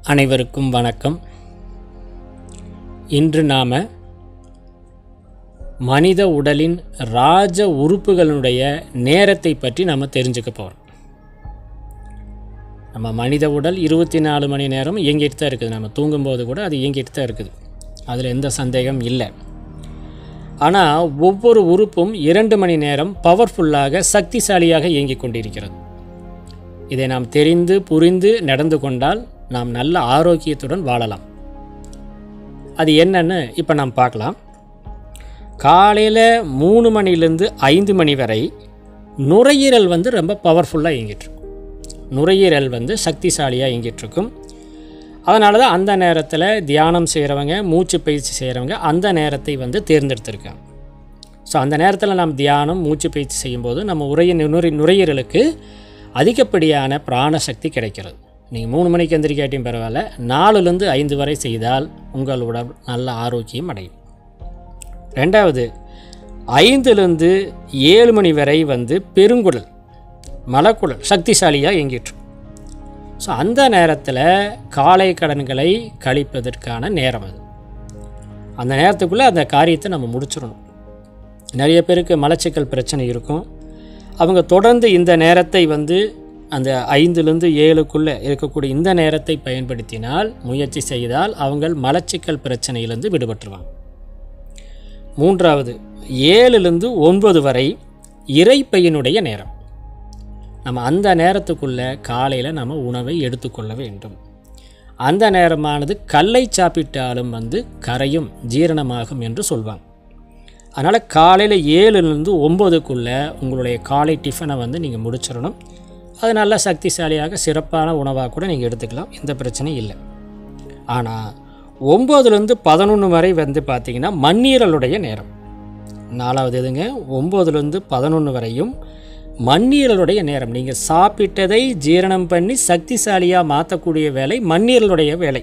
அனைவருக்கும் வணக்கம் இன்று நாம் மனித உடலின் ராஜ உறுப்புகளுடைய நேரத்தை பற்றி நம்ம தெரிஞ்சுக்க போகிறோம் நம்ம மனித உடல் இருபத்தி நாலு மணி நேரம் இயங்கிட்டு தான் இருக்குது நம்ம தூங்கும்போது கூட அது இயங்கிட்டு தான் இருக்குது அதில் எந்த சந்தேகம் இல்லை ஆனால் ஒவ்வொரு உறுப்பும் இரண்டு மணி நேரம் பவர்ஃபுல்லாக சக்திசாலியாக இயங்கிக் கொண்டிருக்கிறது இதை நாம் தெரிந்து புரிந்து நடந்து கொண்டால் நாம் நல்ல ஆரோக்கியத்துடன் வாழலாம் அது என்னன்னு இப்போ நாம் பார்க்கலாம் காலையில் மூணு மணிலேருந்து ஐந்து மணி வரை நுரையீரல் வந்து ரொம்ப பவர்ஃபுல்லாக இயங்கிட்டுருக்கும் நுரையீரல் வந்து சக்திசாலியாக இயங்கிட்டுருக்கும் அதனால தான் அந்த நேரத்தில் தியானம் செய்கிறவங்க மூச்சு பயிற்சி செய்கிறவங்க அந்த நேரத்தை வந்து தேர்ந்தெடுத்திருக்காங்க ஸோ அந்த நேரத்தில் நாம் தியானம் மூச்சு பயிற்சி செய்யும்போது நம்ம உரைய நுரை நுரையீரலுக்கு அதிகப்படியான பிராணசக்தி கிடைக்கிறது நீங்கள் மூணு மணிக்கு எந்திரிக்காட்டியும் பரவாயில்ல நாலுலேருந்து ஐந்து வரை செய்தால் உங்கள் உடல் நல்ல ஆரோக்கியம் அடையும் ரெண்டாவது ஐந்துலேருந்து ஏழு மணி வரை வந்து பெருங்குடல் மலக்குடல் சக்திசாலியாக இயங்கிட்டுரும் ஸோ அந்த நேரத்தில் காலை கடன்களை கழிப்பதற்கான நேரம் அது அந்த நேரத்துக்குள்ளே அந்த காரியத்தை நம்ம முடிச்சிடணும் நிறைய பேருக்கு மலச்சிக்கல் பிரச்சனை இருக்கும் அவங்க தொடர்ந்து இந்த நேரத்தை வந்து அந்த ஐந்துலேருந்து ஏழுக்குள்ளே இருக்கக்கூடிய இந்த நேரத்தை பயன்படுத்தினால் முயற்சி செய்தால் அவங்க மலச்சிக்கல் பிரச்சனையிலேருந்து விடுபட்டுருவாங்க மூன்றாவது ஏழுலேருந்து ஒன்பது வரை இறைப்பையினுடைய நேரம் நம்ம அந்த நேரத்துக்குள்ளே காலையில் நம்ம உணவை எடுத்துக்கொள்ள வேண்டும் அந்த நேரமானது கல்லை சாப்பிட்டாலும் வந்து கரையும் ஜீரணமாகும் என்று சொல்வாங்க அதனால் காலையில் ஏழுலேருந்து ஒம்போதுக்குள்ளே உங்களுடைய காலை டிஃபனை வந்து நீங்கள் முடிச்சிடணும் அது நல்ல சக்திசாலியாக சிறப்பான உணவாக கூட நீங்கள் எடுத்துக்கலாம் எந்த பிரச்சனையும் இல்லை ஆனால் ஒம்போதுலேருந்து பதினொன்று வரை வந்து பார்த்திங்கன்னா மண்ணீரலுடைய நேரம் நாலாவது எதுங்க ஒம்போதுலேருந்து பதினொன்று வரையும் மண்ணீரலுடைய நேரம் நீங்கள் சாப்பிட்டதை ஜீரணம் பண்ணி சக்திசாலியாக மாற்றக்கூடிய வேலை மண்ணீரலுடைய வேலை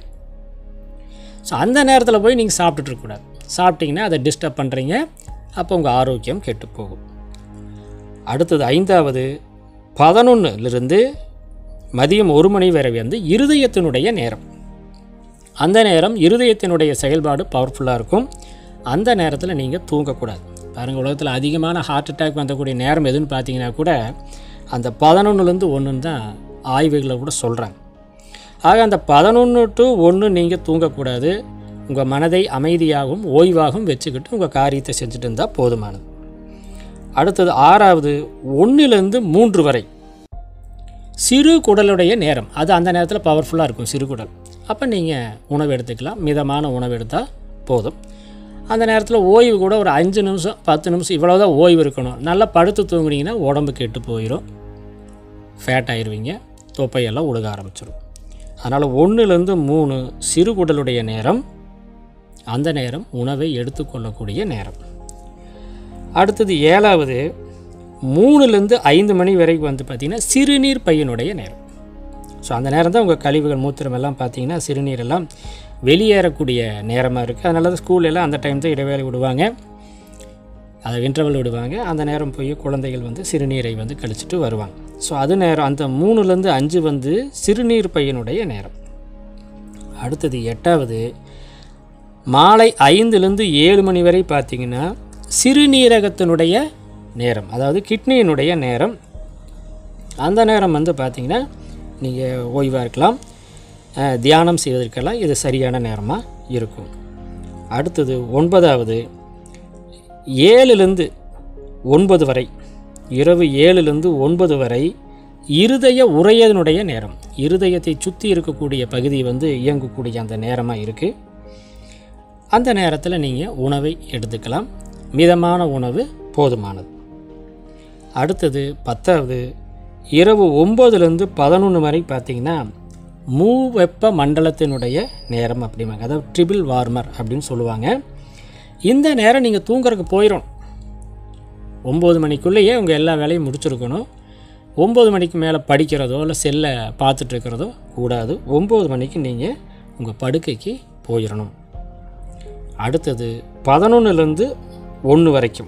ஸோ அந்த நேரத்தில் போய் நீங்கள் சாப்பிட்டுட்ருக்கூடாது சாப்பிட்டீங்கன்னா அதை டிஸ்டர்ப் பண்ணுறீங்க அப்போ உங்கள் ஆரோக்கியம் கெட்டு போகும் அடுத்தது ஐந்தாவது பதினொன்றுலேருந்து மதியம் ஒரு மணி வரை வந்து இருதயத்தினுடைய நேரம் அந்த நேரம் இருதயத்தினுடைய செயல்பாடு பவர்ஃபுல்லாக இருக்கும் அந்த நேரத்தில் நீங்கள் தூங்கக்கூடாது பாருங்கள் உலகத்தில் அதிகமான ஹார்ட் அட்டாக் வந்தக்கூடிய நேரம் எதுன்னு பார்த்தீங்கன்னா கூட அந்த பதினொன்றுலேருந்து ஒன்றுன்னு தான் ஆய்வுகளை கூட சொல்கிறாங்க ஆக அந்த பதினொன்று டு ஒன்று நீங்கள் தூங்கக்கூடாது உங்கள் மனதை அமைதியாகவும் ஓய்வாகவும் வச்சுக்கிட்டு உங்கள் காரியத்தை செஞ்சுட்டு இருந்தால் போதுமானது அடுத்தது ஆறாவது ஒன்றிலிருந்து மூன்று வரை சிறு குடலுடைய நேரம் அது அந்த நேரத்தில் பவர்ஃபுல்லாக இருக்கும் சிறு குடல் அப்போ நீங்கள் உணவு எடுத்துக்கலாம் மிதமான உணவு எடுத்தால் போதும் அந்த நேரத்தில் ஓய்வு கூட ஒரு அஞ்சு நிமிஷம் பத்து நிமிஷம் இவ்வளோ தான் ஓய்வு இருக்கணும் நல்லா படுத்து தூங்குனீங்கன்னா உடம்பு கெட்டு போயிடும் ஃபேட் ஆயிடுவீங்க தொப்பையெல்லாம் உழுக ஆரம்பிச்சிடும் அதனால் ஒன்றுலேருந்து மூணு சிறு குடலுடைய நேரம் அந்த நேரம் உணவை எடுத்துக்கொள்ளக்கூடிய நேரம் அடுத்தது ஏழாவது மூணுலேருந்து ஐந்து மணி வரைக்கும் வந்து பார்த்திங்கன்னா சிறுநீர் பையனுடைய நேரம் ஸோ அந்த நேரம் தான் உங்கள் கழிவுகள் மூத்திரம் எல்லாம் பார்த்தீங்கன்னா சிறுநீர் எல்லாம் வெளியேறக்கூடிய நேரமாக இருக்குது அதனால தான் ஸ்கூல் எல்லாம் அந்த டைம் தான் இடைவேளை விடுவாங்க அதை இன்டர்வல் விடுவாங்க அந்த நேரம் போய் குழந்தைகள் வந்து சிறுநீரை வந்து கழிச்சிட்டு வருவாங்க ஸோ அது நேரம் அந்த மூணுலேருந்து அஞ்சு வந்து சிறுநீர் பையனுடைய நேரம் அடுத்தது எட்டாவது மாலை ஐந்துலேருந்து ஏழு மணி வரை பார்த்திங்கன்னா சிறுநீரகத்தினுடைய நேரம் அதாவது கிட்னியினுடைய நேரம் அந்த நேரம் வந்து பார்த்திங்கன்னா நீங்கள் ஓய்வாக இருக்கலாம் அஹ், தியானம் செய்வதற்கெல்லாம் இது சரியான நேரமாக இருக்கும் அடுத்தது ஒன்பதாவது ஏழுலேருந்து ஒன்பது வரை இரவு ஏழுலேருந்து ஒன்பது வரை இருதய உரையதனுடைய நேரம் இருதயத்தை சுற்றி இருக்கக்கூடிய பகுதி வந்து இயங்கக்கூடிய அந்த நேரமாக இருக்குது அந்த நேரத்தில் நீங்கள் உணவை எடுத்துக்கலாம் மிதமான உணவு போதுமானது அடுத்தது பத்தாவது இரவு ஒம்போதுலேருந்து பதினொன்று வரை பார்த்தீங்கன்னா மூ வெப்ப மண்டலத்தினுடைய நேரம் அப்படிம்பாங்க அதாவது ட்ரிபிள் வார்மர் அப்படின்னு சொல்லுவாங்க இந்த நேரம் நீங்கள் தூங்குறதுக்கு போயிடும் ஒம்பது மணிக்குள்ளேயே உங்கள் எல்லா வேலையும் முடிச்சிருக்கணும் ஒம்பது மணிக்கு மேலே படிக்கிறதோ இல்லை செல்லை பார்த்துட்டு இருக்கிறதோ கூடாது ஒம்பது மணிக்கு நீங்கள் உங்கள் படுக்கைக்கு போயிடணும் அடுத்தது பதினொன்றுலேருந்து ஒன்று வரைக்கும்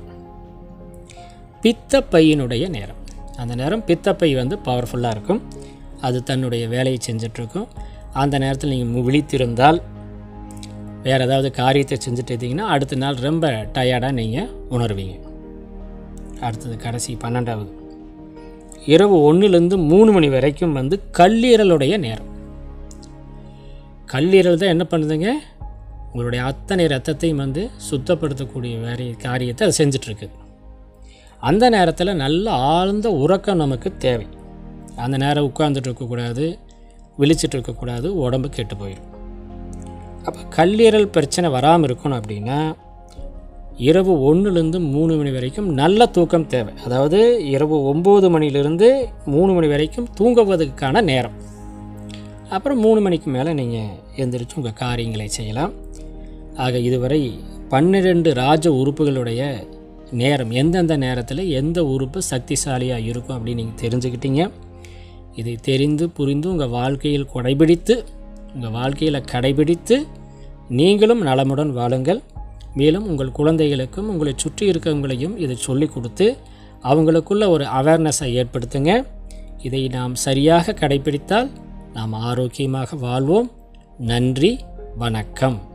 பித்தப்பையினுடைய நேரம் அந்த நேரம் பித்தப்பை வந்து பவர்ஃபுல்லாக இருக்கும் அது தன்னுடைய வேலையை செஞ்சிட்ருக்கும் அந்த நேரத்தில் நீங்கள் விழித்திருந்தால் வேறு ஏதாவது காரியத்தை செஞ்சுட்டு இருந்தீங்கன்னா அடுத்த நாள் ரொம்ப டயர்டாக நீங்கள் உணர்வீங்க அடுத்தது கடைசி பன்னெண்டாவது இரவு ஒன்றுலேருந்து மூணு மணி வரைக்கும் வந்து கல்லீரலுடைய நேரம் கல்லீரல் தான் என்ன பண்ணுதுங்க உங்களுடைய அத்தனை ரத்தத்தையும் வந்து சுத்தப்படுத்தக்கூடிய வேற காரியத்தை அது செஞ்சிட்ருக்கு அந்த நேரத்தில் நல்ல ஆழ்ந்த உறக்கம் நமக்கு தேவை அந்த நேரம் உட்கார்ந்துட்டு இருக்கக்கூடாது விழிச்சிட்டு இருக்கக்கூடாது உடம்பு கெட்டு போயிடும் அப்போ கல்லீரல் பிரச்சனை வராமல் இருக்கணும் அப்படின்னா இரவு ஒன்றுலேருந்து மூணு மணி வரைக்கும் நல்ல தூக்கம் தேவை அதாவது இரவு ஒம்பது மணிலிருந்து மூணு மணி வரைக்கும் தூங்குவதற்கான நேரம் அப்புறம் மூணு மணிக்கு மேலே நீங்கள் எந்திரிச்சு உங்கள் காரியங்களை செய்யலாம் ஆக இதுவரை பன்னிரெண்டு ராஜ உறுப்புகளுடைய நேரம் எந்தெந்த நேரத்தில் எந்த உறுப்பு சக்திசாலியாக இருக்கும் அப்படின்னு நீங்கள் தெரிஞ்சுக்கிட்டீங்க இதை தெரிந்து புரிந்து உங்கள் வாழ்க்கையில் கொடைபிடித்து உங்கள் வாழ்க்கையில் கடைபிடித்து நீங்களும் நலமுடன் வாழுங்கள் மேலும் உங்கள் குழந்தைகளுக்கும் உங்களை சுற்றி இருக்கவங்களையும் இதை சொல்லிக் கொடுத்து அவங்களுக்குள்ள ஒரு அவேர்னஸை ஏற்படுத்துங்க இதை நாம் சரியாக கடைபிடித்தால் நாம் ஆரோக்கியமாக வாழ்வோம் நன்றி வணக்கம்